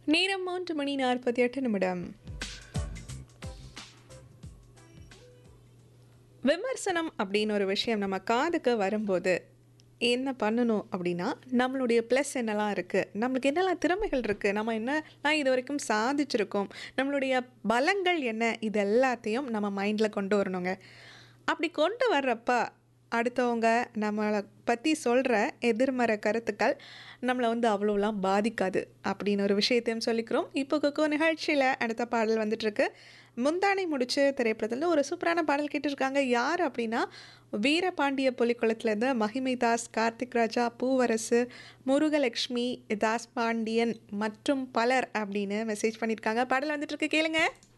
நேரம் மூன்று மணி நாற்பத்தி எட்டு நிமிடம் விமர்சனம் அப்படின்னு ஒரு விஷயம் நம்ம காதுக்கு வரும்போது என்ன பண்ணணும் அப்படின்னா நம்மளுடைய ப்ளஸ் என்னெல்லாம் இருக்குது நம்மளுக்கு என்னெல்லாம் திறமைகள் இருக்குது நம்ம என்னலாம் இது வரைக்கும் சாதிச்சிருக்கோம் நம்மளுடைய பலங்கள் என்ன இது எல்லாத்தையும் நம்ம மைண்டில் கொண்டு வரணுங்க அப்படி கொண்டு வர்றப்ப அடுத்தவங்க நம்மளை பற்றி சொல்கிற எதிர்மறை கருத்துக்கள் நம்மளை வந்து அவ்வளோலாம் பாதிக்காது அப்படின்னு ஒரு விஷயத்தையும் சொல்லிக்கிறோம் இப்போ குக்கோ நிகழ்ச்சியில் அடுத்த பாடல் வந்துட்டுருக்கு முந்தானை முடிச்சு திரைப்படத்தில் ஒரு சூப்பரான பாடல் கேட்டிருக்காங்க யார் அப்படின்னா வீரபாண்டிய புலிக்குளத்துலேருந்து மகிமை தாஸ் கார்த்திக் ராஜா பூவரசு முருகலக்ஷ்மி தாஸ் பாண்டியன் மற்றும் பலர் அப்படின்னு மெசேஜ் பண்ணியிருக்காங்க பாடல் வந்துட்டுருக்கு கேளுங்க